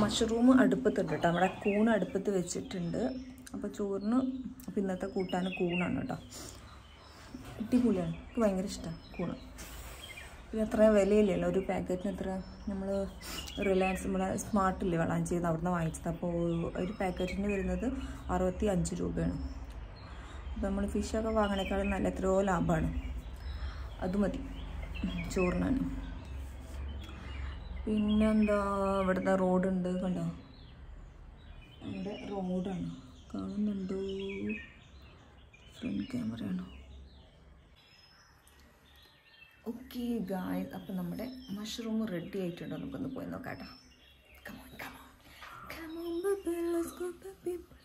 Mushroom അടുപ്പത്തുണ്ട് കേട്ടോ നമ്മുടെ കൂൺ അടുപ്പത്ത് വെച്ചിട്ടുണ്ട് അപ്പോൾ ചോറിന് അപ്പോൾ ഇന്നത്തെ കൂട്ടാൻ കൂണാണ് കേട്ടോ അടിപൊളിയാണ് എനിക്ക് ഭയങ്കര ഇഷ്ടമാണ് കൂണ് പിന്നെ അത്ര വിലയില്ലല്ലോ ഒരു പാക്കറ്റിന് എത്ര നമ്മൾ റിലയൻസ് നമ്മുടെ സ്മാർട്ടില്ലേ വളാഞ്ചേരി അവിടുന്ന് വാങ്ങിച്ചത് അപ്പോൾ ഒരു പാക്കറ്റിന് വരുന്നത് അറുപത്തി അഞ്ച് രൂപയാണ് അപ്പോൾ നമ്മൾ ഫിഷൊക്കെ വാങ്ങണേക്കാളും നല്ല എത്രയോ ലാഭമാണ് അത് മതി ചോറിനാണ് പിന്നെന്താ ഇവിടുത്തെ റോഡുണ്ട് കണ്ടോ ഇവിടെ റോഡാണ് കാണുന്നുണ്ടോ ഫ്രണ്ട് ക്യാമറയാണോ ഓക്കെ ഗായ് അപ്പം നമ്മുടെ മഷ്റൂം റെഡി ആയിട്ടുണ്ടോ നമുക്കൊന്ന് പോയി നോക്കാം കേട്ടോ Come on, come on. Come on, baby, let's go, baby.